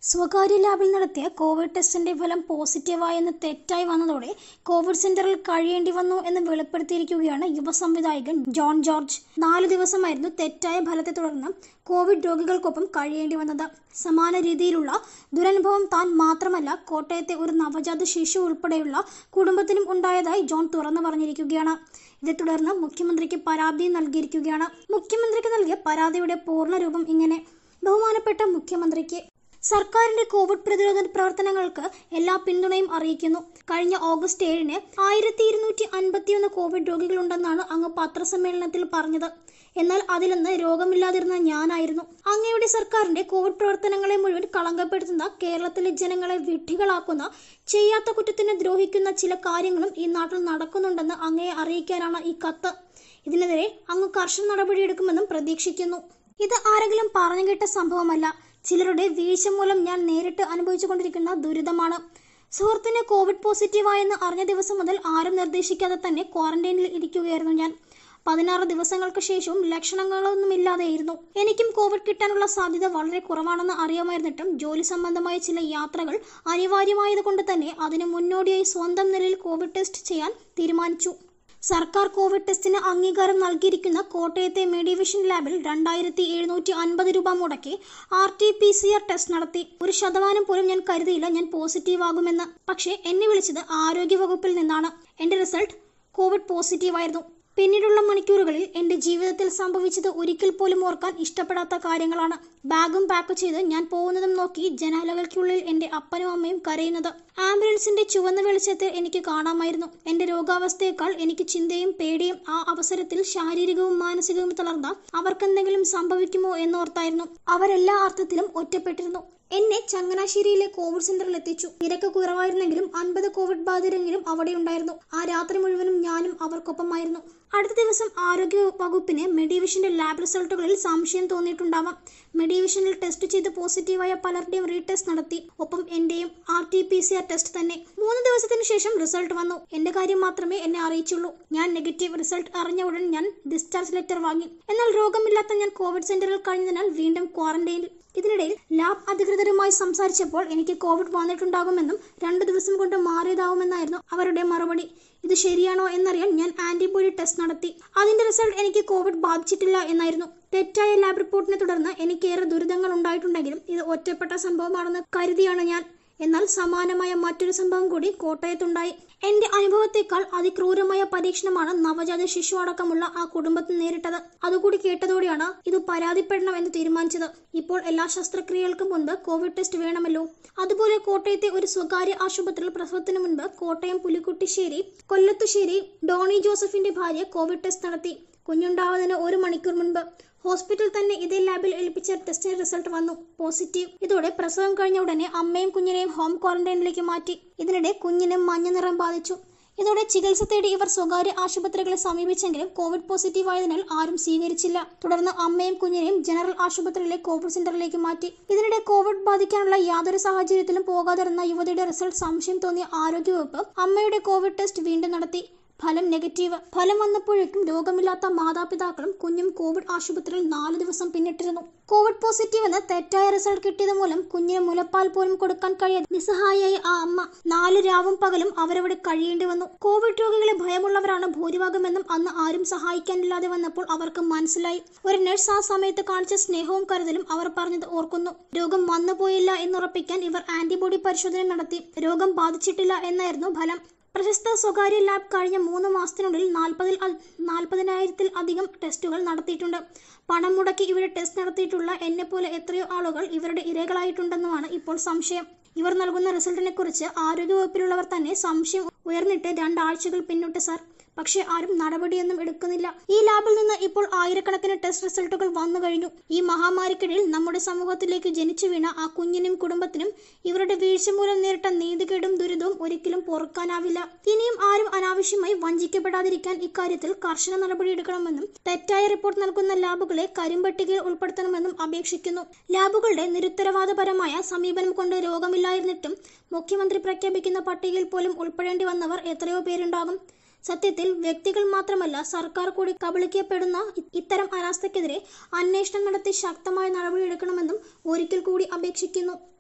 സ്വകാര്യ ലാബിൽ നടത്തിയ കോവിഡ് ടെസ്റ്റിന്റെ ഫലം പോസിറ്റീവായെന്ന് തെറ്റായി വന്നതോടെ കോവിഡ് സെന്ററിൽ കഴിയേണ്ടി വന്നു എന്ന് വെളിപ്പെടുത്തിയിരിക്കുകയാണ് യുവ സംവിധായകൻ ജോൺ ജോർജ് നാല് ദിവസമായിരുന്നു തെറ്റായ ഫലത്തെ തുടർന്ന് കോവിഡ് രോഗികൾക്കൊപ്പം കഴിയേണ്ടി വന്നത് സമാന രീതിയിലുള്ള ദുരനുഭവം താൻ മാത്രമല്ല കോട്ടയത്തെ ഒരു നവജാത ശിശു ഉൾപ്പെടെയുള്ള കുടുംബത്തിനും ഉണ്ടായതായി ജോൺ തുറന്നു പറഞ്ഞിരിക്കുകയാണ് ഇതേ തുടർന്ന് മുഖ്യമന്ത്രിക്ക് പരാതി നൽകിയിരിക്കുകയാണ് മുഖ്യമന്ത്രിക്ക് നൽകിയ പരാതിയുടെ പൂർണ്ണരൂപം ഇങ്ങനെ ബഹുമാനപ്പെട്ട മുഖ്യമന്ത്രിക്ക് സർക്കാരിന്റെ കോവിഡ് പ്രതിരോധ പ്രവർത്തനങ്ങൾക്ക് എല്ലാ പിന്തുണയും അറിയിക്കുന്നു കഴിഞ്ഞ ഓഗസ്റ്റ് ഏഴിന് ആയിരത്തി ഇരുന്നൂറ്റി അൻപത്തിയൊന്ന് കോവിഡ് രോഗികളുണ്ടെന്നാണ് അങ്ങ് പത്രസമ്മേളനത്തിൽ പറഞ്ഞത് എന്നാൽ അതിലൊന്ന് രോഗമില്ലാതിരുന്ന ഞാനായിരുന്നു അങ്ങയുടെ സർക്കാരിന്റെ കോവിഡ് പ്രവർത്തനങ്ങളെ മുഴുവൻ കളങ്കപ്പെടുത്തുന്ന കേരളത്തിലെ ജനങ്ങളെ വിഡ്ഢികളാക്കുന്ന ചെയ്യാത്ത കുറ്റത്തിന് ദ്രോഹിക്കുന്ന ചില കാര്യങ്ങളും ഈ നാട്ടിൽ നടക്കുന്നുണ്ടെന്ന് അങ്ങയെ അറിയിക്കാനാണ് ഈ കത്ത് ഇതിനെതിരെ അങ്ങ് കർശന നടപടിയെടുക്കുമെന്നും പ്രതീക്ഷിക്കുന്നു ഇത് ആരെങ്കിലും പറഞ്ഞു കേട്ട സംഭവമല്ല ചിലരുടെ വീഴ്ച മൂലം ഞാൻ നേരിട്ട് അനുഭവിച്ചുകൊണ്ടിരിക്കുന്ന ദുരിതമാണ് സുഹൃത്തിന് കോവിഡ് പോസിറ്റീവായെന്ന് അറിഞ്ഞ ദിവസം മുതൽ ആരും നിർദ്ദേശിക്കാതെ തന്നെ ക്വാറന്റൈനിൽ ഇരിക്കുകയായിരുന്നു ഞാൻ പതിനാറ് ദിവസങ്ങൾക്ക് ശേഷവും ലക്ഷണങ്ങളൊന്നുമില്ലാതെയിരുന്നു എനിക്കും കോവിഡ് കിട്ടാനുള്ള സാധ്യത വളരെ കുറവാണെന്ന് അറിയാമായിരുന്നിട്ടും ജോലി സംബന്ധമായ ചില യാത്രകൾ അനിവാര്യമായതുകൊണ്ട് തന്നെ അതിന് മുന്നോടിയായി സ്വന്തം നിലയിൽ കോവിഡ് ടെസ്റ്റ് ചെയ്യാൻ തീരുമാനിച്ചു സർക്കാർ കോവിഡ് ടെസ്റ്റിന് അംഗീകാരം നൽകിയിരിക്കുന്ന കോട്ടയത്തെ മെഡിവിഷൻ ലാബിൽ രണ്ടായിരത്തി എഴുന്നൂറ്റി അൻപത് രൂപ മുടക്കി R T P C R test നടത്തി ഒരു ശതമാനം പോലും ഞാൻ കരുതിയില്ല ഞാൻ പോസിറ്റീവ് ആകുമെന്ന് പക്ഷേ എന്നെ വിളിച്ചത് ആരോഗ്യ വകുപ്പിൽ നിന്നാണ് എന്റെ റിസൾട്ട് കോവിഡ് പോസിറ്റീവ് ആയിരുന്നു പിന്നീടുള്ള മണിക്കൂറുകളിൽ എന്റെ ജീവിതത്തിൽ സംഭവിച്ചത് ഒരിക്കൽ പോലും ഓർക്കാൻ ഇഷ്ടപ്പെടാത്ത കാര്യങ്ങളാണ് ബാഗും പാക്ക് ചെയ്ത് ഞാൻ പോകുന്നതും നോക്കി ജനാലകൾക്കുള്ളിൽ എന്റെ അപ്പനും അമ്മയും കരയുന്നത് ആംബുലൻസിന്റെ ചുവന്ന വെളിച്ചത്തിൽ എനിക്ക് കാണാമായിരുന്നു എന്റെ രോഗാവസ്ഥയേക്കാൾ എനിക്ക് ചിന്തയും പേടിയും ആ അവസരത്തിൽ ശാരീരികവും മാനസികവും തളർന്ന അവർക്കെന്തെങ്കിലും സംഭവിക്കുമോ എന്നോർത്തായിരുന്നു അവരെല്ലാ അർത്ഥത്തിലും ഒറ്റപ്പെട്ടിരുന്നു എന്നെ ചങ്ങനാശ്ശേരിയിലെ കോവിഡ് സെന്ററിൽ എത്തിച്ചു നിരക്ക് കുറവായിരുന്നെങ്കിലും അൻപത് കോവിഡ് ബാധിതരെങ്കിലും അവിടെ ഉണ്ടായിരുന്നു ആ രാത്രി മുഴുവനും ഞാനും അവർക്കൊപ്പമായിരുന്നു അടുത്ത ദിവസം ആരോഗ്യ വകുപ്പിന് മെഡിവിഷന്റെ ലാബ് റിസൾട്ടുകളിൽ സംശയം തോന്നിയിട്ടുണ്ടാവാം മെഡിവിഷനിൽ ടെസ്റ്റ് ചെയ്ത് പോസിറ്റീവായ പലരുടെയും റീടെസ്റ്റ് നടത്തി ഒപ്പം എന്റെയും R T P C R test തന്നെ മൂന്ന് ദിവസത്തിന് ശേഷം റിസൾട്ട് വന്നു എന്റെ കാര്യം മാത്രമേ എന്നെ അറിയിച്ചുള്ളൂ ഞാൻ നെഗറ്റീവ് റിസൾട്ട് അറിഞ്ഞ ഉടൻ ഞാൻ ഡിസ്ചാർജ് ലെറ്റർ വാങ്ങി എന്നാൽ രോഗമില്ലാത്ത ഞാൻ കോവിഡ് സെന്ററിൽ കഴിഞ്ഞതിനാൽ വീണ്ടും ക്വാറന്റൈനിൽ ഇതിനിടയിൽ ലാബ് അധികൃതരുമായി സംസാരിച്ചപ്പോൾ എനിക്ക് കോവിഡ് വന്നിട്ടുണ്ടാകുമെന്നും രണ്ടു ദിവസം കൊണ്ട് മാറിയതാവുമെന്നായിരുന്നു അവരുടെ മറുപടി ഇത് ശരിയാണോ എന്നറിയാൻ ഞാൻ ആന്റിബോഡി ടെസ്റ്റ് നടത്തി അതിന്റെ റിസൾട്ട് എനിക്ക് കോവിഡ് ബാധിച്ചിട്ടില്ല എന്നായിരുന്നു തെറ്റായ ലാബ് റിപ്പോർട്ടിനെ തുടർന്ന് എനിക്കേറെ ദുരിതങ്ങൾ ഉണ്ടായിട്ടുണ്ടെങ്കിലും ഇത് ഒറ്റപ്പെട്ട സംഭവമാണെന്ന് കരുതിയാണ് ഞാൻ എന്നാൽ സമാനമായ മറ്റൊരു സംഭവം കൂടി കോട്ടയത്തുണ്ടായി എന്റെ അനുഭവത്തെക്കാൾ അതിക്രൂരമായ പരീക്ഷണമാണ് നവജാത ശിശു അടക്കമുള്ള ആ കുടുംബത്തിൽ നേരിട്ടത് അതുകൂടി കേട്ടതോടെയാണ് ഇത് പരാതിപ്പെടണം എന്ന് തീരുമാനിച്ചത് ഇപ്പോൾ എല്ലാ ശസ്ത്രക്രിയകൾക്കും മുൻപ് കോവിഡ് ടെസ്റ്റ് വേണമല്ലോ അതുപോലെ കോട്ടയത്തെ ഒരു സ്വകാര്യ ആശുപത്രിയിൽ പ്രസവത്തിന് മുൻപ് കോട്ടയം പുലിക്കുട്ടിശ്ശേരി കൊല്ലത്തുശ്ശേരി ഡോണി ജോസഫിന്റെ ഭാര്യ കോവിഡ് ടെസ്റ്റ് നടത്തി കുഞ്ഞുണ്ടാവുന്നതിന് ഒരു മണിക്കൂർ മുൻപ് ഹോസ്പിറ്റൽ തന്നെ ഇതേ ലാബിൽ ഏൽപ്പിച്ച ടെസ്റ്റിന് റിസൾട്ട് വന്നു പോസിറ്റീവ് ഇതോടെ പ്രസവം കഴിഞ്ഞ ഉടനെ അമ്മയും കുഞ്ഞിനെയും ഹോം ക്വാറന്റൈനിലേക്ക് മാറ്റി ഇതിനിടെ കുഞ്ഞിന് മഞ്ഞ നിറം ബാധിച്ചു ഇതോടെ ചികിത്സ തേടി ഇവർ സ്വകാര്യ ആശുപത്രികളെ സമീപിച്ചെങ്കിലും കോവിഡ് പോസിറ്റീവ് ആയതിനാൽ ആരും സ്വീകരിച്ചില്ല തുടർന്ന് അമ്മയും കുഞ്ഞിനെയും ജനറൽ ആശുപത്രിയിലെ കോവിഡ് സെന്ററിലേക്ക് മാറ്റി ഇതിനിടെ കോവിഡ് ബാധിക്കാനുള്ള യാതൊരു സാഹചര്യത്തിലും പോകാതിരുന്ന യുവതിയുടെ റിസൾട്ട് സംശയം തോന്നിയ ആരോഗ്യവകുപ്പ് അമ്മയുടെ കോവിഡ് ടെസ്റ്റ് വീണ്ടും നടത്തി ഫലം നെഗറ്റീവ് ഫലം വന്നപ്പോഴേക്കും രോഗമില്ലാത്ത മാതാപിതാക്കളും കുഞ്ഞും കോവിഡ് ആശുപത്രിയിൽ നാല് ദിവസം പിന്നിട്ടിരുന്നു കോവിഡ് പോസിറ്റീവ് എന്ന് തെറ്റായ റിസൾട്ട് കിട്ടിയത് മൂലം കുഞ്ഞിന് മുലപ്പാൽ പോലും കൊടുക്കാൻ കഴിയാതെ നിസ്സഹായിയായി ആ അമ്മ നാല് രാവും പകലും അവരവിടെ കഴിയേണ്ടി വന്നു കോവിഡ് രോഗികളെ ഭയമുള്ളവരാണ് ഭൂരിഭാഗമെന്നും അന്ന് ആരും സഹായിക്കാനില്ലാതെ വന്നപ്പോൾ അവർക്ക് മനസ്സിലായി ഒരു നഴ്സ് ആ സമയത്ത് കാണിച്ച സ്നേഹവും കരുതലും അവർ പറഞ്ഞത് ഓർക്കുന്നു രോഗം വന്നുപോയില്ല എന്നുറപ്പിക്കാൻ ഇവർ ആന്റിബോഡി പരിശോധന നടത്തി രോഗം ബാധിച്ചിട്ടില്ല എന്നായിരുന്നു ഫലം പ്രശസ്ത സ്വകാര്യ ലാബ് കഴിഞ്ഞ മൂന്ന് മാസത്തിനുള്ളിൽ നാൽപ്പതിൽ നാൽപ്പതിനായിരത്തിൽ അധികം ടെസ്റ്റുകൾ നടത്തിയിട്ടുണ്ട് പണം മുടക്കി ഇവിടെ ടെസ്റ്റ് നടത്തിയിട്ടുള്ള എന്നെപ്പോലെ എത്രയോ ആളുകൾ ഇവരുടെ ഇരകളായിട്ടുണ്ടെന്നുമാണ് ഇപ്പോൾ സംശയം ഇവർ നൽകുന്ന റിസൾട്ടിനെ കുറിച്ച് ആരോഗ്യവകുപ്പിലുള്ളവർ തന്നെ സംശയം ഉയർന്നിട്ട് രണ്ടാഴ്ചകൾ പിന്നിട്ട് സാർ പക്ഷേ ആരും നടപടിയൊന്നും എടുക്കുന്നില്ല ഈ ലാബിൽ നിന്ന് ഇപ്പോൾ ആയിരക്കണക്കിന് ടെസ്റ്റ് റിസൾട്ടുകൾ വന്നു കഴിഞ്ഞു ഈ മഹാമാരിക്കിടയിൽ നമ്മുടെ സമൂഹത്തിലേക്ക് ജനിച്ചു വീണ ആ കുഞ്ഞിനും കുടുംബത്തിനും ഇവരുടെ വീഴ്ച മൂലം നേരിട്ട നീതികേടും ദുരിതവും ഒരിക്കലും പൊറുക്കാനാവില്ല ഇനിയും ആരും അനാവശ്യമായി വഞ്ചിക്കപ്പെടാതിരിക്കാൻ ഇക്കാര്യത്തിൽ കർശന നടപടിയെടുക്കണമെന്നും തെറ്റായ റിപ്പോർട്ട് നൽകുന്ന ലാബുകളെ കരിമ്പട്ടികയിൽ ഉൾപ്പെടുത്തണമെന്നും അപേക്ഷിക്കുന്നു ലാബുകളുടെ നിരുത്തരവാദപരമായ സമീപനം കൊണ്ട് രോഗമില്ലായിരുന്നിട്ടും മുഖ്യമന്ത്രി പ്രഖ്യാപിക്കുന്ന പട്ടികയിൽ പോലും ഉൾപ്പെടേണ്ടി വന്നവർ എത്രയോ പേരുണ്ടാകും സത്യത്തിൽ വ്യക്തികൾ മാത്രമല്ല സർക്കാർ കൂടി കബളിക്കപ്പെടുന്ന ഇ- ഇത്തരം അനാസ്ഥയ്ക്കെതിരെ അന്വേഷണം നടത്തി ശക്തമായ നടപടിയെടുക്കണമെന്നും ഒരിക്കൽ കൂടി അപേക്ഷിക്കുന്നു